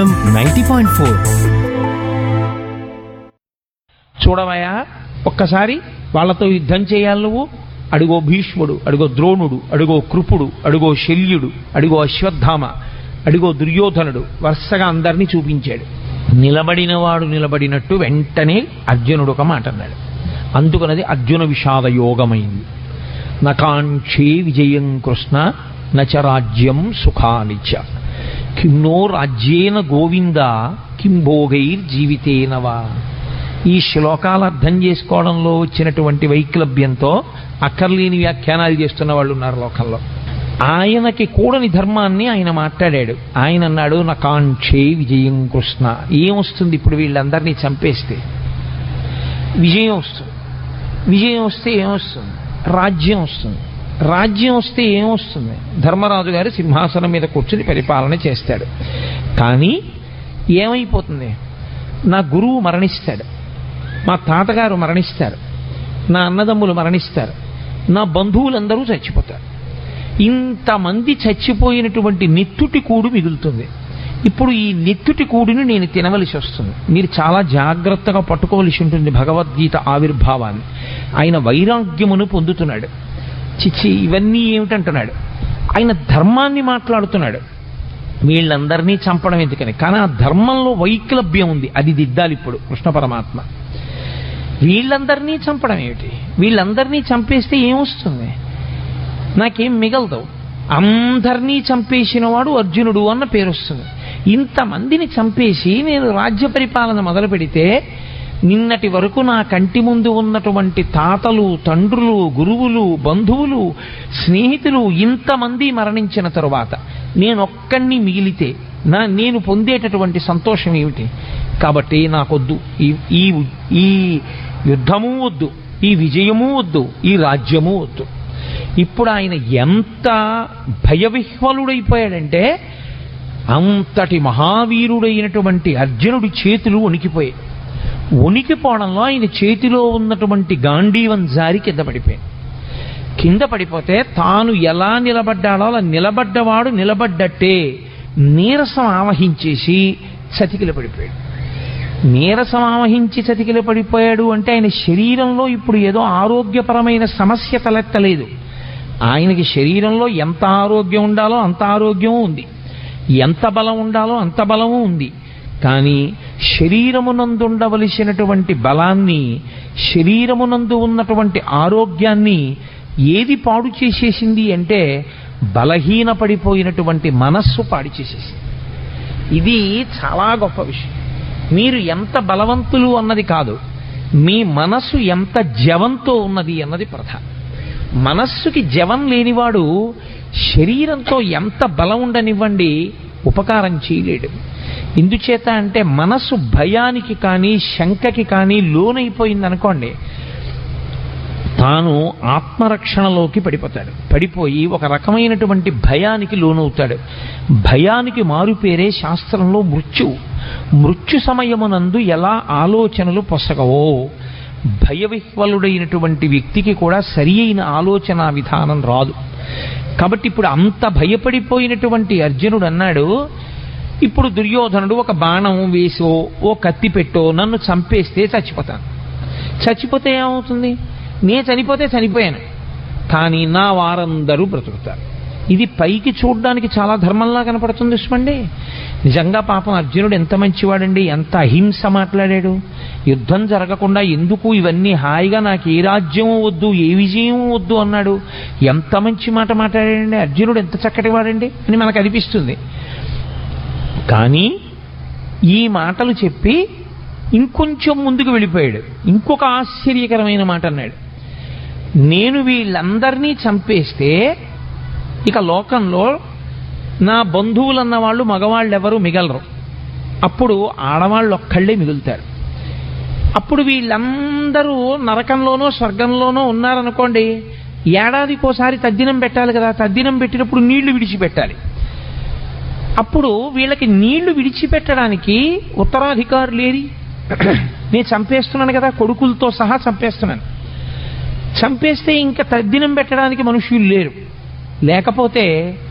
ninety point four చూడవయా ఒక్కసారి వాళ్ళతో యుద్ధం చేయాలి నువ్వు అడుగో భీష్ముడు అడుగో ద్రోణుడు అడుగో కృపుడు అడుగో శల్యుడు అడుగో అశ్వత్థామ అడుగో దుర్యోధనుడు వరుసగా అందరినీ చూపించాడు నిలబడినవాడు నిలబడినట్టు వెంటనే అర్జునుడు ఒక మాట అన్నాడు అందుకనది అర్జున విషాద యోగమైంది నకాంక్షే విజయం కృష్ణ నచ రాజ్యం సుఖానిచ కిన్నో రాజ్యేన గోవింద కిం భోగైర్జీవితేనవా ఈ శ్లోకాలు అర్థం చేసుకోవడంలో వచ్చినటువంటి వైక్లభ్యంతో అక్కర్లేని వ్యాఖ్యానాలు చేస్తున్న వాళ్ళు ఉన్నారు లోకంలో ఆయనకి కూడని ధర్మాన్ని ఆయన మాట్లాడాడు ఆయన అన్నాడు నా కాంక్షే విజయం కృష్ణ ఏమొస్తుంది ఇప్పుడు వీళ్ళందరినీ చంపేస్తే విజయం వస్తుంది విజయం వస్తే ఏమొస్తుంది రాజ్యం వస్తుంది రాజ్యం వస్తే ఏమొస్తుంది ధర్మరాజు గారు సింహాసనం మీద కూర్చుని పరిపాలన చేస్తాడు కానీ ఏమైపోతుంది నా గురువు మరణిస్తాడు మా తాతగారు మరణిస్తారు నా అన్నదమ్ములు మరణిస్తారు నా బంధువులందరూ చచ్చిపోతారు ఇంతమంది చచ్చిపోయినటువంటి నెత్తుటి కూడు మిగులుతుంది ఇప్పుడు ఈ నెత్తుటి కూడిని నేను తినవలసి వస్తుంది మీరు చాలా జాగ్రత్తగా పట్టుకోవలసి ఉంటుంది భగవద్గీత ఆవిర్భావాన్ని ఆయన వైరాగ్యమును పొందుతున్నాడు చిచ్చి ఇవన్నీ ఏమిటంటున్నాడు ఆయన ధర్మాన్ని మాట్లాడుతున్నాడు వీళ్ళందరినీ చంపడం ఎందుకని కానీ ఆ ధర్మంలో వైక్లభ్యం ఉంది అది దిద్దాలి ఇప్పుడు కృష్ణ పరమాత్మ వీళ్ళందరినీ చంపడం ఏమిటి వీళ్ళందరినీ చంపేస్తే ఏమొస్తుంది నాకేం మిగలదు అందరినీ చంపేసిన వాడు అర్జునుడు అన్న పేరు వస్తుంది ఇంతమందిని చంపేసి నేను రాజ్య పరిపాలన మొదలు పెడితే నిన్నటి వరకు నా కంటి ముందు ఉన్నటువంటి తాతలు తండ్రులు గురువులు బంధువులు స్నేహితులు ఇంతమంది మరణించిన తరువాత నేనొక్కడిని మిగిలితే నా నేను పొందేటటువంటి సంతోషం ఏమిటి కాబట్టి నాకొద్దు ఈ ఈ ఈ యుద్ధము వద్దు ఈ విజయము వద్దు ఈ రాజ్యము వద్దు ఇప్పుడు ఆయన ఎంత భయవిహ్వలుడైపోయాడంటే అంతటి మహావీరుడైనటువంటి అర్జునుడి చేతులు వణికిపోయాయి వణికిపోవడంలో ఆయన చేతిలో ఉన్నటువంటి గాంధీవం జారి కింద పడిపోయాడు కింద పడిపోతే తాను ఎలా నిలబడ్డాడో అలా నిలబడ్డవాడు నిలబడ్డట్టే నీరసం ఆవహించేసి చతికిల పడిపోయాడు నీరసం ఆవహించి చతికిల పడిపోయాడు అంటే ఆయన శరీరంలో ఇప్పుడు ఏదో ఆరోగ్యపరమైన సమస్య తలెత్తలేదు ఆయనకి శరీరంలో ఎంత ఆరోగ్యం ఉండాలో అంత ఆరోగ్యం ఉంది ఎంత బలం ఉండాలో అంత బలము ఉంది కానీ శరీరమునందుండవలసినటువంటి బలాన్ని శరీరమునందు ఉన్నటువంటి ఆరోగ్యాన్ని ఏది పాడు చేసేసింది అంటే బలహీన పడిపోయినటువంటి మనస్సు పాడు చేసేసింది ఇది చాలా గొప్ప విషయం మీరు ఎంత బలవంతులు అన్నది కాదు మీ మనస్సు ఎంత జవంతో ఉన్నది అన్నది ప్రధానం మనస్సుకి జవం లేనివాడు శరీరంతో ఎంత బలం ఉండనివ్వండి ఉపకారం చేయలేడు ఎందుచేత అంటే మనస్సు భయానికి కానీ శంకకి కానీ లోనైపోయింది అనుకోండి తాను ఆత్మరక్షణలోకి పడిపోతాడు పడిపోయి ఒక రకమైనటువంటి భయానికి లోనవుతాడు భయానికి మారుపేరే శాస్త్రంలో మృత్యు మృత్యు సమయమునందు ఎలా ఆలోచనలు పొసగవో భయవిహ్వలుడైనటువంటి వ్యక్తికి కూడా సరి అయిన ఆలోచన విధానం రాదు కాబట్టి ఇప్పుడు అంత భయపడిపోయినటువంటి అర్జునుడు అన్నాడు ఇప్పుడు దుర్యోధనుడు ఒక బాణం వేసో ఓ కత్తి పెట్టో నన్ను చంపేస్తే చచ్చిపోతాను చచ్చిపోతే ఏమవుతుంది నే చనిపోతే చనిపోయాను కానీ నా వారందరూ బ్రతుకుతారు ఇది పైకి చూడడానికి చాలా ధర్మంలా కనపడుతుంది చూసుకోండి నిజంగా పాపం అర్జునుడు ఎంత మంచివాడండి ఎంత అహింస మాట్లాడాడు యుద్ధం జరగకుండా ఎందుకు ఇవన్నీ హాయిగా నాకు ఏ రాజ్యము వద్దు ఏ విజయం వద్దు అన్నాడు ఎంత మంచి మాట మాట్లాడాడండి అర్జునుడు ఎంత చక్కటి వాడండి అని మనకు అనిపిస్తుంది కానీ ఈ మాటలు చెప్పి ఇంకొంచెం ముందుకు వెళ్ళిపోయాడు ఇంకొక ఆశ్చర్యకరమైన మాట అన్నాడు నేను వీళ్ళందరినీ చంపేస్తే ఇక లోకంలో నా బంధువులన్న వాళ్ళు మగవాళ్ళు ఎవరు మిగలరు అప్పుడు ఆడవాళ్ళు ఒక్కళ్ళే మిగులుతారు అప్పుడు వీళ్ళందరూ నరకంలోనో స్వర్గంలోనో ఉన్నారనుకోండి ఏడాదికోసారి తద్దినం పెట్టాలి కదా తద్దినం పెట్టినప్పుడు నీళ్లు విడిచిపెట్టాలి అప్పుడు వీళ్ళకి నీళ్లు విడిచిపెట్టడానికి ఉత్తరాధికారు లేరి నేను చంపేస్తున్నాను కదా కొడుకులతో సహా చంపేస్తున్నాను చంపేస్తే ఇంకా తద్దినం పెట్టడానికి మనుషులు లేరు లేకపోతే